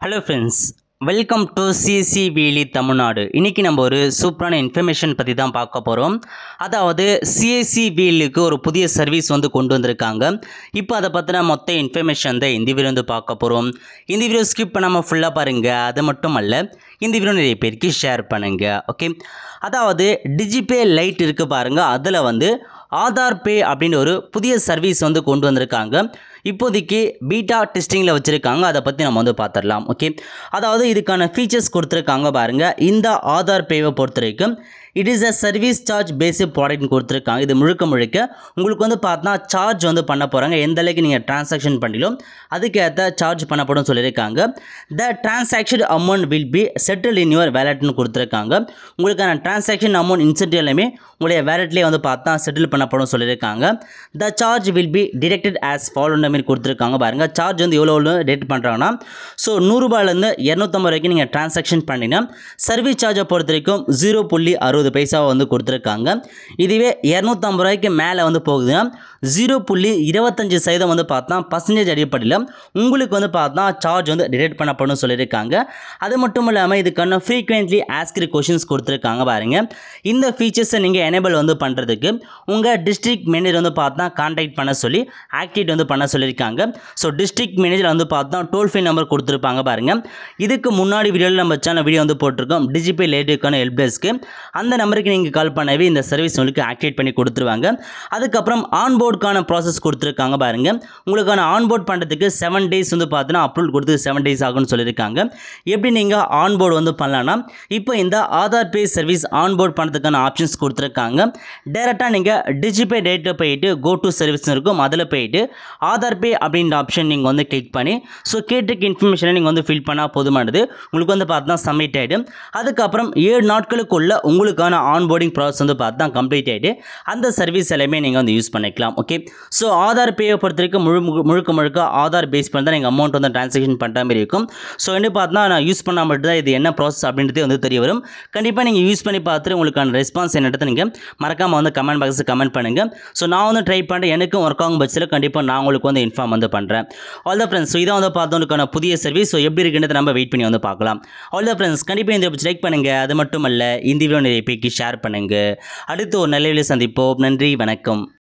hello friends welcome to சிசி வீலி தமிழ்நாடு இன்றைக்கி நம்ம ஒரு சூப்பரான இன்ஃபர்மேஷன் பற்றி தான் பார்க்க போகிறோம் அதாவது சிஎஸ்சி வீலுக்கு ஒரு புதிய சர்வீஸ் வந்து கொண்டு வந்திருக்காங்க இப்போ அதை பற்றின மொத்த இன்ஃபர்மேஷன் தான் இந்த வீடியோ வந்து பார்க்க போகிறோம் இந்த வீடியோ ஸ்கிப் பண்ணாமல் ஃபுல்லாக பாருங்கள் அது மட்டும் அல்ல இந்த வீடியோ நிறைய பேருக்கு ஷேர் பண்ணுங்கள் ஓகே அதாவது டிஜிபே லைட் இருக்குது பாருங்கள் அதில் வந்து ஆதார் பே அப்படின்ற ஒரு புதிய சர்வீஸ் வந்து கொண்டு வந்திருக்காங்க இப்போதைக்கு பீட்டா டெஸ்டிங்கில் வச்சுருக்காங்க அதை பற்றி நம்ம வந்து பார்த்துடலாம் ஓகே அதாவது இதுக்கான ஃபீச்சர்ஸ் கொடுத்துருக்காங்க பாருங்கள் இந்த ஆதார் பேவை பொறுத்த வரைக்கும் it is a service charge basic ப்ராடக்ட்னு கொடுத்துருக்காங்க இது முழுக்க முழுக்க உங்களுக்கு வந்து பார்த்தா சார்ஜ் வந்து பண்ண போகிறாங்க எந்த அளவுக்கு நீங்கள் டிரான்சாக்ஷன் பண்ணிலும் அதுக்கேற்ற சார்ஜ் பண்ணப்படும் சொல்லியிருக்காங்க the transaction amount will be settle in your வேலட்னு கொடுத்துருக்காங்க உங்களுக்கான டிரான்சாக்ஷன் அமௌண்ட் இன்சென்ட் எல்லாமே உங்களுடைய வேலட்லேயே வந்து பார்த்தா செட்டில் பண்ணப்படும் சொல்லியிருக்காங்க the charge will be deducted as ஃபாலோன்ற மாதிரி கொடுத்துருக்காங்க பாருங்கள் சார்ஜ் வந்து எவ்வளோ எவ்வளோ ரேட் பண்ணுறாங்கன்னா ஸோ நூறுரூபாலேருந்து இரநூத்தம்பது வரைக்கும் நீங்கள் டிரான்சாக்ஷன் பண்ணிங்கன்னா சர்வீஸ் சார்ஜை பொறுத்த வரைக்கும் ஜீரோ புள்ளி அறுபது பைசாவை வந்து கொடுத்துருக்காங்க இதுவே இரநூத்தம்பது ரூபாய்க்கு மேலே வந்து போகுதுன்னா ஜீரோ புள்ளி இருபத்தஞ்சு சதவீதம் வந்து பார்த்தா பர்சன்டேஜ் அடிப்படையில் உங்களுக்கு வந்து பார்த்தா சார்ஜ் வந்து டிடெக்ட் பண்ணப்படும் சொல்லியிருக்காங்க அது மட்டும் இல்லாமல் இதுக்கான ஃப்ரீக்வெண்ட்லி ஆஸ்கிரி கொஷின்ஸ் கொடுத்துருக்காங்க பாருங்க இந்த ஃபீச்சர்ஸை நீங்கள் எனேபிள் வந்து பண்ணுறதுக்கு உங்கள் டிஸ்ட்ரிக்ட் மேனேஜர் வந்து பார்த்தா கான்டாக்ட் பண்ண சொல்லி ஆக்டிவேட் வந்து பண்ண சொல்லியிருக்காங்க ஸோ டிஸ்ட்ரிக்ட் மேனேஜர் வந்து பார்த்தா டோல் ஃப்ரீ நம்பர் கொடுத்துருப்பாங்க பாருங்க இதுக்கு முன்னாடி வீடியோவில் நம்ம சேனல் வீடியோ வந்து போட்டிருக்கோம் டிஜிபே லேட்டுக்கான ஹெல்ப் டெஸ்க்கு அந்த நம்பருக்கு நீங்கள் கால் பண்ணவே இந்த சர்வீஸ் உங்களுக்கு ஆக்டிவேட் பண்ணி கொடுத்துருவாங்க அதுக்கப்புறம் ஆன்போர்டுக்கான ப்ராசஸ் கொடுத்துருக்காங்க பாருங்க உங்களுக்கான ஆன்போர்ட் பண்ணுறதுக்கு செவன் டேஸ் வந்து பார்த்தீங்கன்னா அப்ரூவல் கொடுத்து செவன் டேஸ் ஆகும்னு சொல்லியிருக்காங்க எப்படி நீங்கள் ஆன்போர்டு வந்து பண்ணலாம்னா இப்போ இந்த ஆதார் பே சர்வீஸ் ஆன்போர்ட் பண்ணுறதுக்கான ஆப்ஷன்ஸ் கொடுத்துருக்காங்க டேரெக்டாக நீங்கள் டிஜிபே டேட்டை போயிட்டு கோ டு சர்வீஸ் இருக்கும் அதில் போயிட்டு ஆதார் பே அப்படின்ற ஆப்ஷன் நீங்கள் வந்து கிளிக் பண்ணி ஸோ கேட்டுக்கு இன்ஃபர்மேஷனை நீங்கள் வந்து ஃபில் பண்ணால் போதுமானது உங்களுக்கு வந்து பார்த்தா சப்மிட் ஆகிடும் அதுக்கப்புறம் ஏழு நாட்களுக்குள்ள உங்களுக்கான ஆன்போர்டிங் ப்ராசஸ் வந்து பார்த்தா கம்ப்ளீட் ஆகிட்டு அந்த சர்வீஸ் எல்லாமே நீங்கள் வந்து யூஸ் பண்ணிக்கலாம் ஓகே ஸோ ஆதார் பேயை பொறுத்த வரைக்கும் முழு முழு- முழுக்க முழுக்க ஆதார் பேஸ் பண்ணி தான் நீங்கள் அமௌண்ட் வந்து ட்ரான்சாக்ஷன் பண்ணுற மாதிரி இருக்கும் ஸோ வந்து பார்த்தா நான் யூஸ் பண்ணால் மட்டும் தான் இது என்ன ப்ராசஸ் அப்படின்றதே வந்து தெரிய வரும் கண்டிப்பாக நீங்கள் யூஸ் பண்ணி பார்த்துட்டு உங்களுக்கான ரெஸ்பான்ஸ் என்னட்டு நீங்கள் மறக்காமல் வந்து கமெண்ட் பாக்ஸில் கமெண்ட் பண்ணுங்கள் ஸோ நான் வந்து ட்ரை பண்ணுறேன் எனக்கும் ஒர்க் ஆகும் பட்சத்தில் கண்டிப்பாக நான் உங்களுக்கு வந்து இன்ஃபார்ம் வந்து பண்ணுறேன் ஆல் த ஃப்ரெண்ட்ஸ் ஸோ இதான் வந்து பார்த்தவங்களுக்கான புதிய சர்வீஸ் ஸோ எப்படி இருக்குன்றதை நம்ம வெயிட் பண்ணி வந்து பார்க்கலாம் ஆல் த ஃப்ரெண்ட்ஸ் கண்டிப்பாக இந்த லைக் பண்ணுங்கள் அது மட்டும் அல்ல இந்த வீடியோ நிறைய பேருக்கு ஷேர் பண்ணுங்கள் அடுத்து ஒரு நல்ல வீடியோ சந்திப்போம் நன்றி வணக்கம்